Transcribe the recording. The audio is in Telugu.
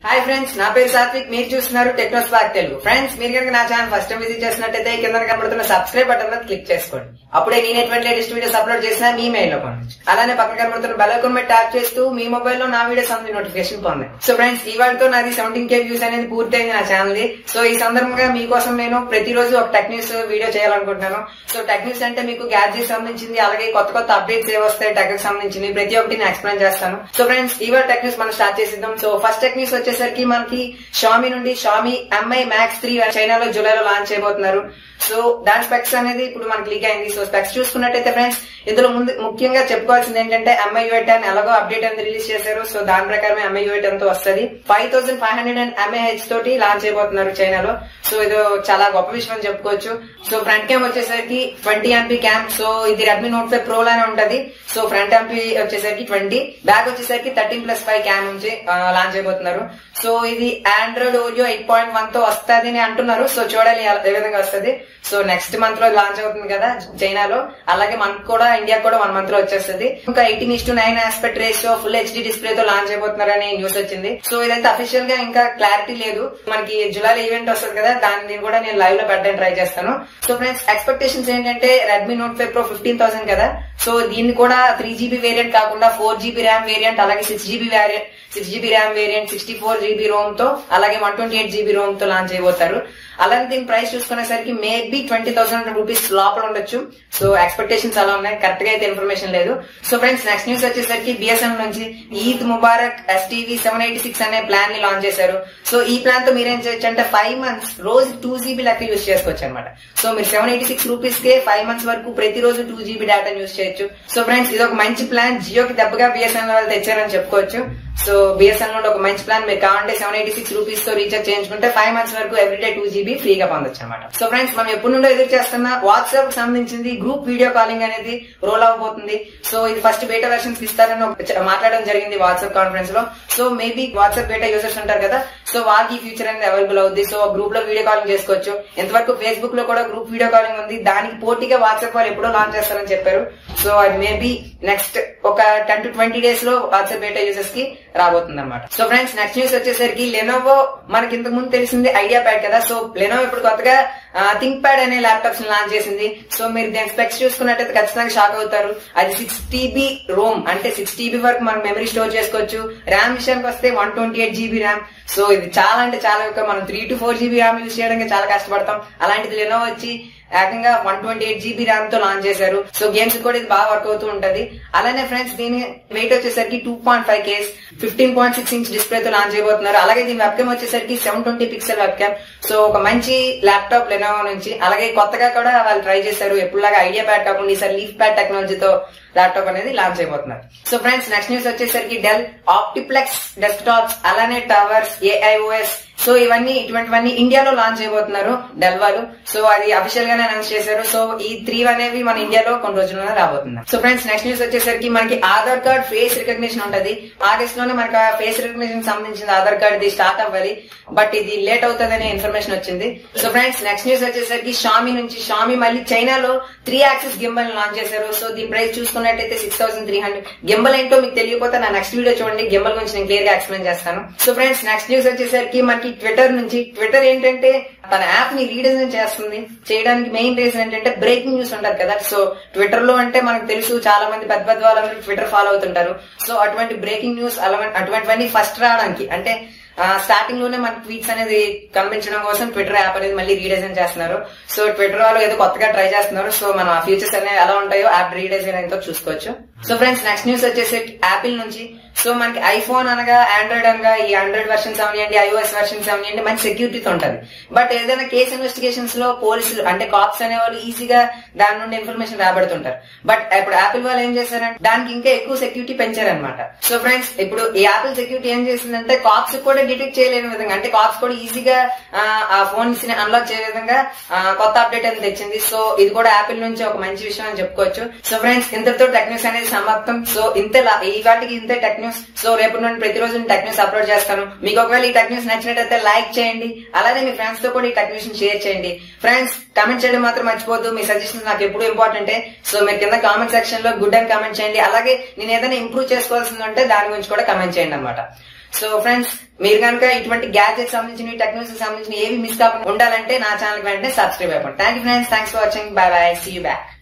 హాయ్ ఫ్రెండ్స్ నా పేరు సాత్విక్ మీరు చూస్తున్నారు టెక్నో స్పార్క్ తెలుగు ఫ్రెండ్స్ మీరు కనుక నా ఛానల్ ఫస్ట్ టైం విజిట్ చేసినట్టయితే కింద కనబడుతున్న సబ్స్క్రైబ్ బటన్ మీద క్లిక్ చేసుకోండి అప్పుడే నేను ఎటువంటి లేటెస్ట్ వీడియోస్ అప్లోడ్ చేసినా మీ మెయిల్ లో పొందొచ్చు అలానే పక్కన కనబడుతున్న బెల్ ఐకాన్ మీద ట్యాప్ చేస్తూ మీ మొబైల్ లో నా వీడియోస్ అంది నోటిఫికేషన్ పొందండి సో ఫ్రెండ్స్ ఈ వాటితో నాది సెవెంటీన్ కే వ్యూస్ అనేది పూర్తయింది నా ఛానల్ ది సో ఈ సందర్భంగా మీకోసం నేను ప్రతిరోజు ఒక టెక్ న్యూస్ వీడియో చేయాలనుకుంటున్నాను సో టెక్ న్యూస్ అంటే మీకు గ్యాడ్జెట్ సంబంధించింది అలాగే కొత్త కొత్త అప్డేట్స్ ఏ వస్తాయి టెక్ కి సంబంధించింది ప్రతి ఒక్కటి నేను ఎక్స్ప్లెయిన్ చేస్తాను సో ఫ్రెండ్స్ ఇవాళ టెక్ న్యూస్ మనం స్టార్ట్ చేసిద్దాం సో ఫస్ట్ టెక్ న్యూస్ వచ్చేసరికి మనకి షామీ నుండి షామీ ఎంఐ మ్యాక్స్ త్రీ చైనాలో జూలైలో లాంచ్ చేయబోతున్నారు సో దాని స్పెక్స్ అనేది ఇప్పుడు మనకి లీక్ అయింది సో స్పెక్స్ చూసుకున్నట్టయితే ఫ్రెండ్స్ ఇందులో ముందు ముఖ్యంగా చెప్పుకోవాల్సింది ఏంటంటే ఎంఐ యూఐ టెన్ ఎలాగో అప్డేట్ అనేది రిలీజ్ చేశారు సో దాని ప్రకారం ఎంఐ యూఐ టెన్ తో వస్తుంది five thousand five hundred and mAh తోటి లాంచ్ చేయబోతున్నారు చైనాలో సో ఇది చాలా గొప్ప విషయం అని చెప్పుకోవచ్చు సో ఫ్రంట్ క్యామ్ వచ్చేసరికి ట్వంటీ ఎంపీ క్యామ్ సో ఇది రెడ్మీ నోట్ ఫైవ్ ప్రో లానే ఉంటది సో ఫ్రంట్ ఎంపీ వచ్చేసరికి ట్వంటీ బ్యాక్ వచ్చేసరికి థర్టీన్ ప్లస్ ఫైవ్ క్యామ్ నుంచి లాంచ్ అయిపోతున్నారు సో ఇది Android Oreo eight point one తో వస్తుంది అని అంటున్నారు సో చూడాలి ఎలా- ఏ విధంగా వస్తుంది సో నెక్స్ట్ మంత్ లో లాంచ్ అవుతుంది కదా చైనాలో అలాగే మనకు కూడా ఇండియా కూడా వన్ మంత్ లో వచ్చేస్తుంది ఇంకా eighteen is to nine aspect ratio full HD display తో లాంచ్ అయిపోతున్నారని న్యూస్ వచ్చింది సో ఇదైతే అఫీషియల్ గా ఇంకా క్లారిటీ లేదు మనకి జులైలో ఈవెంట్ వస్తుంది కదా దాన్ని కూడా నేను లైవ్ లో పెట్టడానికి ట్రై చేస్తాను సో ఫ్రెండ్స్ ఎక్స్పెక్టేషన్స్ ఏంటంటే Redmi note five pro fifteen thousand కదా సో దీన్ని కూడా త్రీ జీబీ వేరియంట్ కాకుండా ఫోర్ జీబీ ర్యామ్ వేరియంట్ అలాగే six GB variant six GB RAM variant sixty four GB ROM తో అలాగే one twenty eight GB ROM తో లాంచ్ అయిపోతారు అలాగే దీని ప్రైస్ చూసుకునేసరికి మేబీ ట్వంటీ థౌసండ్ రూపీస్ లోపల ఉండొచ్చు సో ఎక్స్పెక్టేషన్స్ అలా ఉన్నాయి కరెక్ట్ గా అయితే ఇన్ఫర్మేషన్ లేదు సో ఫ్రెండ్స్ నెక్స్ట్ న్యూస్ వచ్చేసరికి బిఎస్ఎన్ నుంచి Eid Mubarak STV seven eighty six అనే ప్లాన్ ని లాంచ్ చేశారు సో ఈ ప్లాన్ తో మీరేం చేయొచ్చు అంటే ఫైవ్ మంత్స్ రోజు టూ జీబీ లెక్క యూస్ చేసుకోవచ్చు అనమాట సో మీరు సెవెన్ ఎయిటీ సిక్స్ రూపీస్ కే ఫైవ్ మంత్స్ వరకు ప్రతిరోజు టూ జీబీ డేటా యూస్ చేయొచ్చు సో ఫ్రెండ్స్ ఇది ఒక మంచి ప్లాన్ జియోకి దెబ్బగా బిఎస్ఎన్ వాళ్ళు తెచ్చారని చెప్పుకోవచ్చు సో బిఎస్ఎన్ లో ఒక మంచి ప్లాన్ మీరు కావాలంటే సెవెన్ ఎయిటీ సిక్స్ రూపీస్ తో రీఛార్జ్ చేయించుకుంటే ఫైవ్ మంత్స్ వరకు ఎవ్రీడే టూ జీబీ ఫ్రీగా పొందొచ్చు అనమాట సో ఫ్రెండ్స్ మనం ఎప్పటి నుండో ఎదురు చేస్తున్న వాట్సాప్ సంబంధించింది గ్రూప్ వీడియో కాలింగ్ అనేది రోల్ అవబోతుంది సో ఇది ఫస్ట్ బేటా వెర్షన్స్ ఇస్తారని ఒక చ- మాట్లాడడం జరిగింది వాట్సాప్ కాన్ఫరెన్స్ లో so maybe WhatsApp beta users ఉంటారు కదా సో వాళ్ళకి ఈ ఫ్యూచర్ అనేది అవైలబుల్ అవుద్ది సో గ్రూప్ లో వీడియో కాలింగ్ చేసుకోవచ్చు ఎంతవరకు ఫేస్బుక్ లో కూడా గ్రూప్ వీడియో కాలింగ్ ఉంది దానికి పోటీగా వాట్సాప్ వాళ్ళు ఎప్పుడో లాంచ్ చేస్తారని చెప్పారు సో అది మేబీ నెక్స్ట్ ఒక టెన్ టు ట్వంటీ డేస్ లో వాట్సాప్ బేటా యూజర్స్ కి రాబోతుంది అనమాట సో ఫ్రెండ్స్ నెక్స్ట్ న్యూస్ వచ్చేసరికి లెనోవో మనకి ఇంతకు ముందు తెలిసింది ఐడియా ప్యాడ్ కదా సో లెనోవో ఇప్పుడు కొత్తగా థింక్ ప్యాడ్ అనే ల్యాప్టాప్స్ లాంచ్ చేసింది సో మీరు దాని స్పెక్స్ చూసుకున్నట్టయితే ఖచ్చితంగా షాక్ అవుతారు అది సిక్స్ టీబీ రోమ్ అంటే సిక్స్ టీబీ వరకు మనం మెమరీ స్టోర్ చేసుకోవచ్చు ర్యామ్ విషయానికి వస్తే one twenty eight GB RAM so ఇది చాలా అంటే చాలా ఎక్కువ మనం three to four GB RAM use చేయడానికి చాలా కష్టపడతాం అలాంటిది లెనోవో వచ్చి ఏకంగా one twenty eight GB RAM తో లాంచ్ చేశారు సో గేమ్స్ కూడా ఇది బాగా వర్క్ అవుతూ ఉంటది అలానే ఫ్రెండ్స్ దీని వెయిట్ వచ్చేసరికి two point five K's fifteen point six inch display తో లాంచ్ చేయబోతున్నారు అలాగే దీని వెబ్కామ్ వచ్చేసరికి seven twenty pixel webcam so ఒక మంచి ల్యాప్టాప్ లెనోవో నుంచి అలాగే కొత్తగా కూడా వాళ్ళు ట్రై చేశారు ఎప్పుడులాగా ఐడియా ప్యాడ్ కాకుండా ఈసారి లీఫ్ ప్యాడ్ టెక్నాలజీతో ల్యాప్టాప్ అనేది లాంచ్ అయిపోతున్నారు సో ఫ్రెండ్స్ నెక్స్ట్ న్యూస్ వచ్చేసరికి డెల్ ఆప్టిప్లెక్స్ డెస్క్టాప్స్ అలానే టవర్స్ ఏఐఓఎస్ సో ఇవన్నీ ఇటువంటివన్నీ ఇండియాలో లాంచ్ చేయబోతున్నారు డెల్ వాళ్ళు సో అది అఫీషియల్ గానే అనౌన్స్ చేశారు సో ఈ త్రీ అనేవి మన ఇండియాలో కొన్ని రోజుల్లోనే రాబోతున్నాయి సో ఫ్రెండ్స్ నెక్స్ట్ న్యూస్ వచ్చేసరికి మనకి ఆధార్ కార్డ్ ఫేస్ రికగ్నిషన్ ఉంటది ఆగస్ట్ లోనే మనకి ఆ ఫేస్ రికగ్నిషన్ సంబంధించిన ఆధార్ కార్డ్ ఇది స్టార్ట్ అవ్వాలి బట్ ఇది లేట్ అవుతుందనే ఇన్ఫర్మేషన్ వచ్చింది సో ఫ్రెండ్స్ నెక్స్ట్ న్యూస్ వచ్చేసరికి షామీ నుంచి షామీ మళ్ళీ చైనాలో త్రీ యాక్సిస్ గింబల్ లాంచ్ చేశారు సో దీని ప్రైస్ చూసుకున్నట్టయితే six thousand three hundred gimbal ఏంటో మీకు తెలియకపోతే నా నెక్స్ట్ వీడియో చూడండి గింబల్ గురించి నేను క్లియర్ గా ఎక్స్ప్లెయిన్ చేస్తాను సో ఫ్రెండ్స్ నెక్స్ట్ న్యూస్ వచ్చేసరికి మనకి ట్విట్టర్ నుంచి ట్విట్టర్ ఏంటంటే తన యాప్ ని రీడిజైన్ చేస్తుంది చేయడానికి మెయిన్ రీజన్ ఏంటంటే బ్రేకింగ్ న్యూస్ ఉంటారు కదా సో ట్విట్టర్ లో అంటే మనకు తెలుసు చాలా మంది పెద్ద పెద్ద వాళ్ళందరూ ట్విట్టర్ ఫాలో అవుతుంటారు సో అటువంటి బ్రేకింగ్ న్యూస్ అలా అటువంటివన్నీ ఫస్ట్ రావడానికి అంటే స్టార్టింగ్ లోనే మన ట్వీట్స్ అనేది కనిపించడం కోసం ట్విట్టర్ యాప్ అనేది మళ్ళీ రీడిజైన్ చేస్తున్నారు సో ట్విట్టర్ వాళ్ళు ఏదో కొత్తగా ట్రై చేస్తున్నారు సో మన ఫ్యూచర్స్ అనేవి ఎలా ఉంటాయో యాప్ రీడిజైన్ అయితే చూసుకోవచ్చు సో ఫ్రెండ్స్ నెక్స్ట్ న్యూస్ వచ్చేసి యాపిల్ నుంచి సో మనకి ఐఫోన్ అనగా ఆండ్రాయిడ్ అనగా ఈ ఆండ్రాయిడ్ వర్షన్స్ అవనివ్వండి ఐఓఎస్ వర్షన్స్ అవనివ్వండి మంచి సెక్యూరిటీతో ఉంటది బట్ ఏదైనా కేసు ఇన్వెస్టిగేషన్స్ లో పోలీసులు అంటే కాప్స్ అనేవాళ్ళు ఈజీగా దాని నుండి ఇన్ఫర్మేషన్ రాబడుతుంటారు బట్ ఇప్పుడు యాపిల్ వాళ్ళు ఏం చేశారంటే దానికి ఇంకా ఎక్కువ సెక్యూరిటీ పెంచారనమాట సో ఫ్రెండ్స్ ఇప్పుడు ఈ యాపిల్ సెక్యూరిటీ ఏం చేసిందంటే కాప్స్ కూడా డిటెక్ట్ చేయలేని విధంగా అంటే కాప్స్ కూడా ఈజీగా ఆ, ఆ ఫోన్స్ ని అన్లాక్ చేయ విధంగా ఆ, కొత్త అప్డేట్ అనేది తెచ్చింది సో ఇది కూడా యాపిల్ నుంచి ఒక మంచి విషయం అని చెప్పుకోవచ్చు సో ఫ్రెండ్స్ ఇంతటితో టెక్ న్యూస్ అనేది సమాప్తం సో ఇంతే లా- ఈ వాటికి ఇంతే టెక్ న్యూస్ సో రేపు నుండి ప్రతిరోజు నేను టెక్ న్యూస్ అప్లోడ్ చేస్తాను మీకు ఒకవేళ ఈ టెక్ న్యూస్ నచ్చినట్టయితే లైక్ చేయండి అలానే మీ ఫ్రెండ్స్ తో కూడా ఈ టెక్ న్యూస్ షేర్ చేయండి ఫ్రెండ్స్ కమెంట్ చేయడం మాత్రం మర్చిపోద్దు మీ సజెషన్స్ నాకు ఎప్పుడు ఇంపార్టెంట్ సో మీరు కింద కామెంట్ సెక్షన్ లో గుడ్ అని కామెంట్ చేయండి అలాగే నేను ఏదైనా ఇంప్రూవ్ చేసుకోవాల్సింది ఉంటే దాని గురించి కూడా కమెంట్ చేయండి అనమాట సో ఫ్రెండ్స్ మీరు కనుక ఇటువంటి గ్యాజెట్ సంబంధించిన టెక్నాలజీ సంబంధించిన ఏవి మిస్ కాకుండా ఉండాలంటే నా ఛానల్ వెంటనే సబ్స్క్రైబ్ అయిపోండి thank you friends thanks for watching bye bye see you back